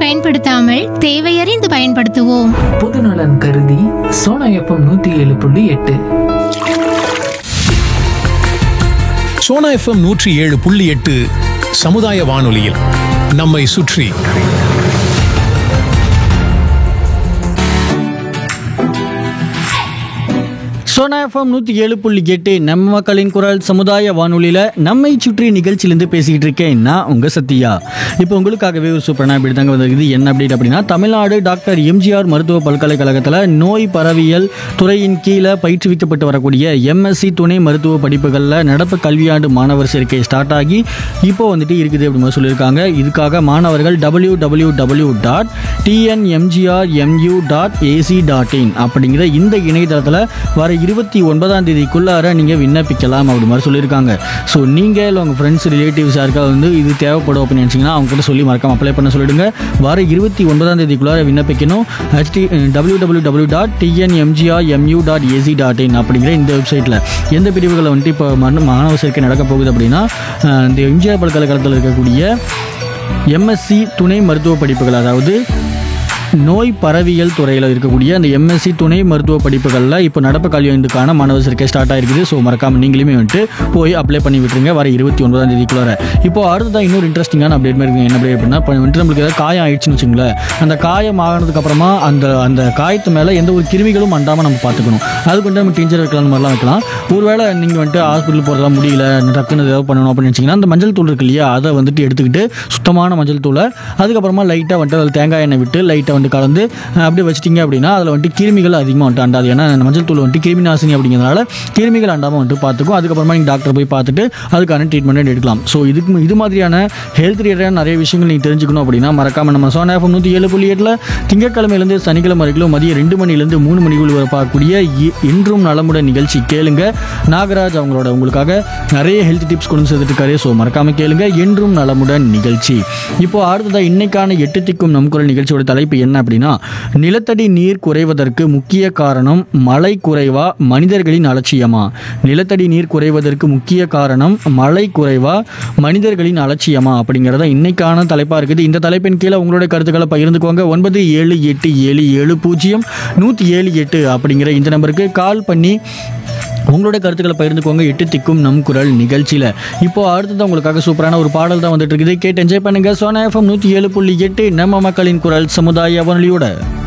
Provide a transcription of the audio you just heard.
பயன்படுத்தாமல் தேவையறிந்து பயன்படுத்துவோம் பொதுநலன் கருதி சோனா எஃப்எம் நூத்தி ஏழு புள்ளி எட்டு சோனா எஃப்எம் நூற்றி ஏழு புள்ளி எட்டு சமுதாய வானொலியில் நம்மை சுற்றி சோனா எஃப்எம் நூற்றி ஏழு புள்ளி எட்டு நம்ம மக்களின் குரல் சமுதாய வானொலியில் நம்மை சுற்றி நிகழ்ச்சியிலேருந்து பேசிக்கிட்டு இருக்கேன் நான் உங்கள் சத்யா இப்போ உங்களுக்காகவே ஒரு சூப்பரான அப்படி தாங்க வந்திருக்குது என்ன அப்டேட் அப்படின்னா தமிழ்நாடு டாக்டர் எம்ஜிஆர் மருத்துவ பல்கலைக்கழகத்தில் நோய் பரவியல் துறையின் கீழே பயிற்றுவிக்கப்பட்டு வரக்கூடிய எம்எஸ்சி துணை மருத்துவ படிப்புகளில் நடப்பு கல்வியாண்டு மாணவர் சேர்க்கை ஸ்டார்ட் ஆகி இப்போ வந்துட்டு இருக்குது அப்படின்னு மாதிரி சொல்லியிருக்காங்க இதுக்காக மாணவர்கள் W W W dot TNMGR MU dot AC dot in அப்படிங்கிற இந்த இணையதளத்தில் வர இருபத்தி ஒன்பதாம் தேதிக்குள்ளார நீங்கள் விண்ணப்பிக்கலாம் அப்படி மாதிரி சொல்லியிருக்காங்க ஸோ நீங்கள் இல்லை உங்கள் ஃப்ரெண்ட்ஸ் ரிலேட்டிவ்ஸ் யாருக்காவது வந்து இது தேவைப்படும் அப்படின்னு நினச்சிங்கன்னா அவங்க கிட்ட சொல்லி மறக்காம அப்ளை பண்ண சொல்லிடுங்க வர இருபத்தி ஒன்பதாம் தேதிக்குள்ளார விண்ணப்பிக்கணும் ஹெச்டி W W W dot TNMGR MU dot AC dot in அப்படிங்கிற இந்த வெப்சைட்டில் எந்த பிரிவுகளை வந்துட்டு இப்போ மன- மாணவர் சேர்க்கை நடக்க போகுது அப்படின்னா அஹ், இந்த எம்ஜிஆர் பல்கலைக்கழகத்தில் இருக்கக்கூடிய எம்எஸ்சி துணை மருத்துவ படிப்புகள் அதாவது நோய் பரவியல் துறையில் இருக்கக்கூடிய அந்த எம்எஸ்சி துணை மருத்துவ படிப்புகளில் இப்போ நடப்பு கல்வியாண்டுக்கான மாணவர் சேர்க்கை ஸ்டார்ட் ஆயிருக்குது ஸோ மறக்காம நீங்களுமே வந்துட்டு போய் அப்ளை பண்ணி விட்டுருங்க வர இருபத்தி ஒன்பதாம் தேதிக்குள்ளார இப்போ அடுத்ததான் இன்னொரு இன்ட்ரெஸ்டிங்கான அப்டேட் மாதிரி இருக்கு என்ன அப்டேட் அப்படின்னா இப்போ வந்துட்டு நம்மளுக்கு ஏதாவது காயம் ஆயிடுச்சுன்னு வச்சுங்களேன் அந்த காயம் ஆகினதுக்கு அப்புறமா அந்த அந்த காயத்து மேலே எந்த ஒரு கிருமிகளும் அண்டாமல் நம்ம பார்த்துக்கணும் அதுக்கு வந்து நம்ம டீச்சர் வைக்கலாம் அந்த மாதிரிலாம் வைக்கலாம் ஒருவேளை நீங்கள் வந்துட்டு ஹாஸ்பிட்டல் போகிறதெல்லாம் முடியல டக்குன்னு ஏதாவது பண்ணணும் அப்படின்னு நினச்சிங்கன்னா அந்த மஞ்சள் தூள் இருக்கு இல்லையா அதை வந்துட்டு எடுத்துக்கிட்டு சுத்தமான மஞ்சள் தூளை அதுக்கப்புறமா லைட்டாக வந்துட்டு அதில் தேங்காய் எண்ணெய் விட்டு லைட்டாக வந்துட்டு கலந்து அஹ், அப்படியே வச்சிட்டிங்க அப்படின்னா அதில் வந்துட்டு கிருமிகள் அதிகமாக வந்துட்டு அண்டாது ஏன்னா அந்த மஞ்சள் தூள் வந்துட்டு கிருமி நாசினி அப்படிங்கிறதுனால கிருமிகள் அண்டாமல் வந்துட்டு பார்த்துக்கும் அதுக்கப்புறமா நீங்கள் டாக்டர் போய் பார்த்துட்டு அதுக்கான ட்ரீட்மெண்ட் எடுக்கலாம் ஸோ இதுக்கு இது மாதிரியான ஹெல்த் ரிலேட்டடான நிறைய விஷயங்கள் நீங்கள் தெரிஞ்சுக்கணும் அப்படின்னா மறக்காமல் நம்ம சோனா எஃப்எம் நூற்றி ஏழு புள்ளி எட்டில் திங்கட்கிழமையிலேருந்து சனிக்கிழமை வரைக்கும் மதியம் ரெண்டு மணிலேருந்து மூணு மணிக்குள் வரை பார்க்கக்கூடிய இ- இன்றும் நலமுடன் நிகழ்ச்சி கேளுங்க நாகராஜ் அவங்களோட உங்களுக்காக நிறைய ஹெல்த் டிப்ஸ் கொண்டு சேர்த்துட்டு இருக்காரு ஸோ மறக்காம கேளுங்க என்றும் நலமுடன் நிகழ்ச்சி இப்போ அடுத்ததா இன்னைக்கான எட்டு திக்கும் நம் குரல் நிகழ்ச்சியோட தலைப்பு என்ன அப்படின்னா நிலத்தடி நீர் குறைவதற்கு முக்கிய காரணம் மழை குறைவா மனிதர்களின் அலட்சியமா நிலத்தடி நீர் குறைவதற்கு முக்கிய காரணம் மழை குறைவா மனிதர்களின் அலட்சியமா அப்படிங்கிறத இன்னைக்கான தலைப்பா இருக்குது இந்த தலைப்பின் கீழே உங்களுடைய கருத்துக்களை பகிர்ந்துக்கோங்க ஒன்பது ஏழு எட்டு ஏழு ஏழு பூஜ்ஜியம் நூற்றி ஏழு எட்டு அப்படிங்கிற இந்த நம்பருக்கு கால் பண்ணி உங்களோட கருத்துக்களை பகிர்ந்துக்கோங்க எட்டு திக்கும் நம் குரல் நிகழ்ச்சியில் இப்போ அடுத்தது உங்களுக்காக சூப்பரான ஒரு பாடல் தான் வந்துட்டு இருக்குது கேட்டு என்ஜாய் பண்ணுங்க சோனா எஃப்எம் நூற்றி ஏழு புள்ளி எட்டு நம்ம மக்களின் குரல் சமுதாய வானொலியோட